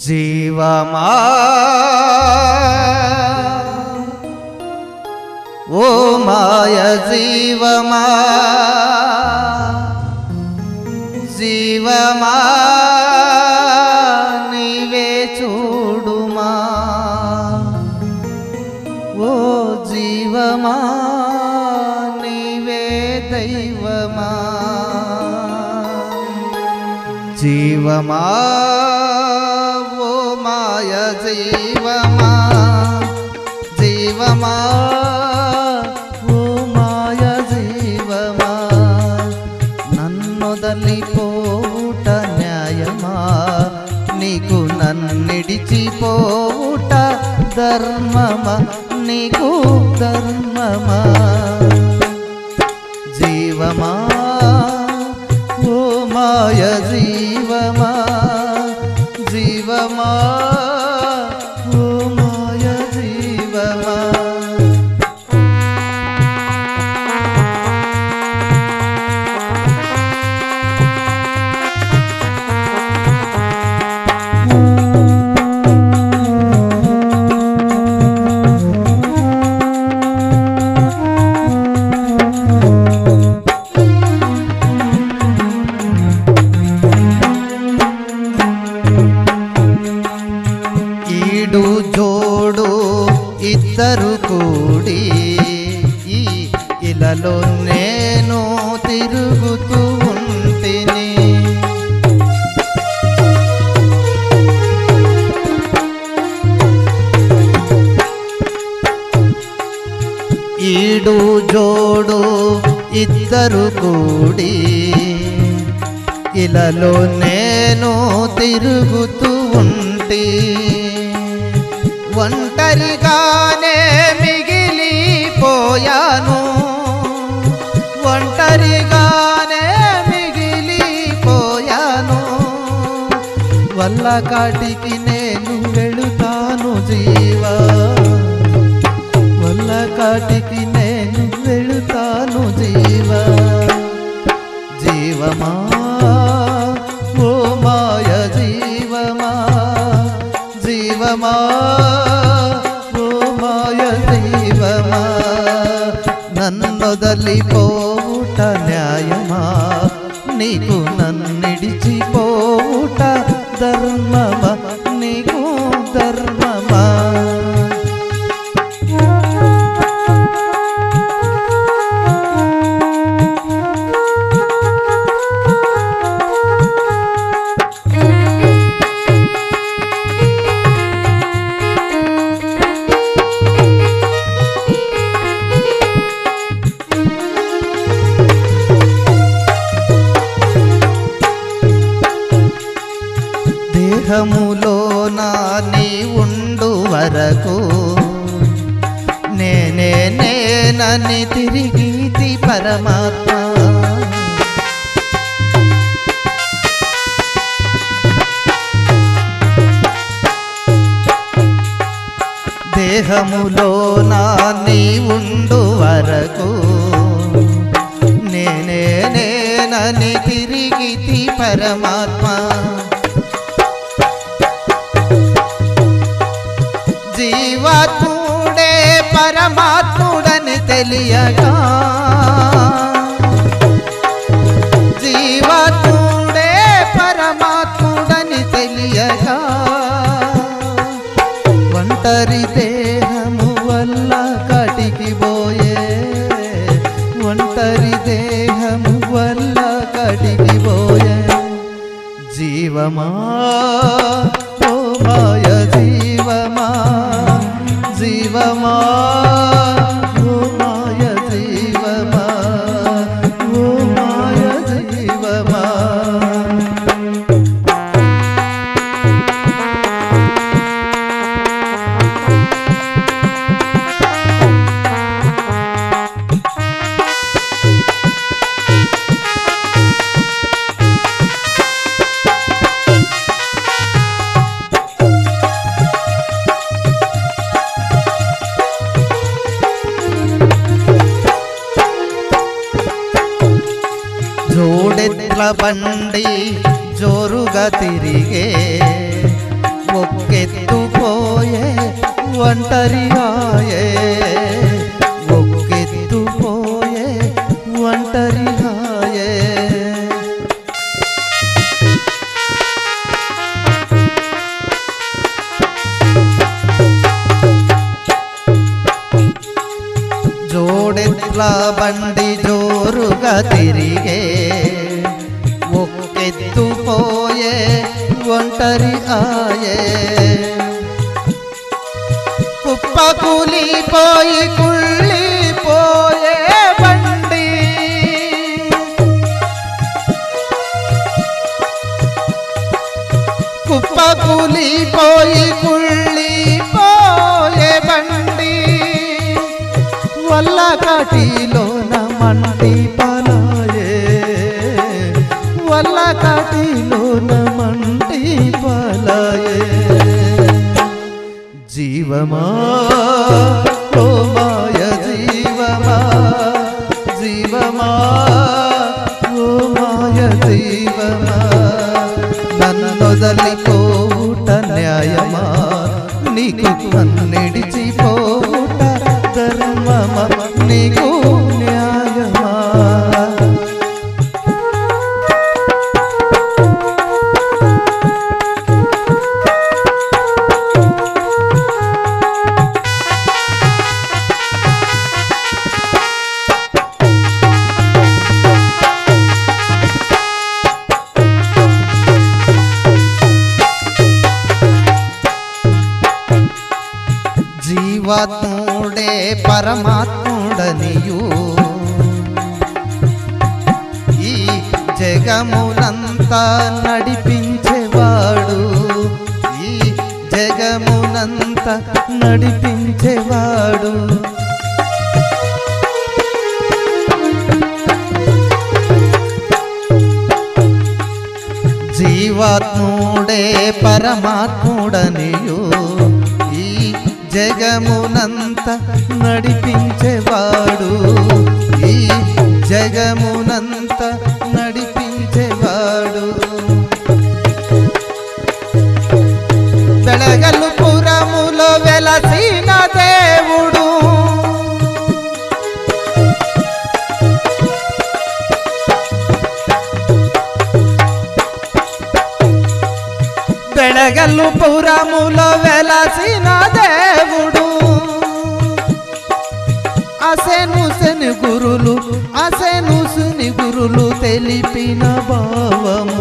జీవమా ఓ మాయ జీవమా జీవమా నీవే చూడుమా ఓ జీవమా నీవే దైవమా జీవమా ఓ మాయ జీవమా జీవమా ఓ మాయ జీవమా నన్నొదలిపోవుట న్యాయమా నీకు నన్నిడిచిపోవుట ధర్మమా నీకు ధర్మమా జీవమా ఓ మాయ జీవమా జీవమా ఓ మాయ జీవమా ఈడు జోడు ఇద్దరు కూడి ఈ ఇలలో నేను తిరుగుతూ ఉంటిని ఈడు జోడు ఇద్దరు కూడి ఇలలో నేను తిరుగుతూ ఉంటి ఒంటరిగానే మిగిలిపోయాను ఒంటరిగానే మిగిలిపోయాను వల్ల కాటికి నేను వెళుతాను జీవా వల్ల కాటికి నేను వెళుతాను జీవా జీవమా ఓ మాయ జీవమా జీవమా ఓ మాయ జీవమా నన్నొదలిపోవుట న్యాయమా నీకు నన్నిడిచిపోవుట ధర్మమా నీకు ధర్మమా దేహములో నా నీ ఉండు వరకు నేనే నేనని తిరిగితి పరమాత్మ దేహములో నా నీ ఉండు వరకు నేనే నేనని తిరిగితి పరమాత్మ జీవాత్ముడే పరమాత్ముడని తెలియగా జీవాత్ముడే పరమాత్ముడని తెలియగా ఒంటరి దేహము వల్ల కటికి పోయే ఒంటరి దేహము వల్ల కటికి పోయే జీవమా ఓ మాయ జీవమా జీవమా ఓ మాయ జీవమా ఓ మాయ జీవమా జోడెట్ల బండి జోరుగా తిరిగే ఒక్కెత్తుపోయే ఒంటరిగాయే ఒక్కెత్తుపోయే ఒంటరిగాయే జోడెట్ల బండి జోరుగా తిరిగే ఒక్కెత్తుపోయే ఒంటరి ఆయే కుప్ప కూలిపోయి కుళ్ళిపోయే బండి కుప్ప కూలిపోయి కుళ్ళిపోయే బండి వల్ల కాటిలోన మంటి పలాయే వల్ల కాటిలోన మంటి పలాయే జీవమా ఓ మాయ జీవమా జీవమా ఓ మాయ జీవమా నన్నొదలిపోవుట న్యాయమా నీకు కన్నిడిచిపోవుట ధర్మమా నీకు న్యాయమా జీవాత్ముడే పరమాత్ముడనియు ఈ జగమునంతా నడిపించేవాడు ఈ జగమునంతా నడిపించేవాడు జీవాత్ముడే పరమాత్ముడనియు ఈ జగమునంత నడిపించేవాడు ఈ జగమునంత నడిపించేవాడు ಬೆಳಗಲು ಪುರములో వెలసిన దేవుడు ಬೆಳಗಲು ಪುರములో వెలసిన దేవుడు అసెను శని గురులు అసెను శని గురులు తెలిపిన భావము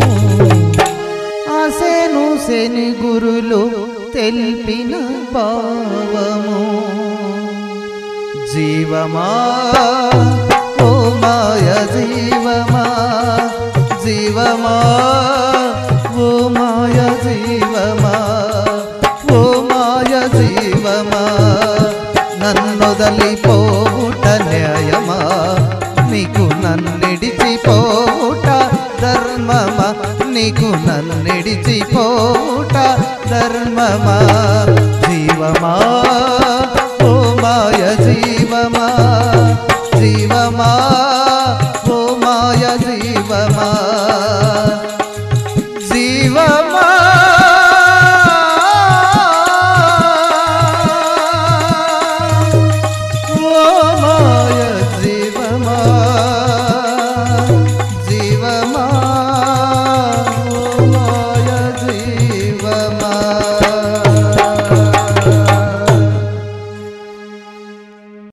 అసెను శని గురులు తెలిపిన భావము జీవమా ఓ మాయ జీవమా జీవమా ఓ మాయ జీవమా ఓ మాయ జీవమా నన్నొదలిపోవుట న్యాయమా నీకు నన్నిడిచిపోవుట ధర్మమా నీకు నన్నిడిచిపోవుట ధర్మమా జీవమా ఓ మాయ జీవమా జీవమా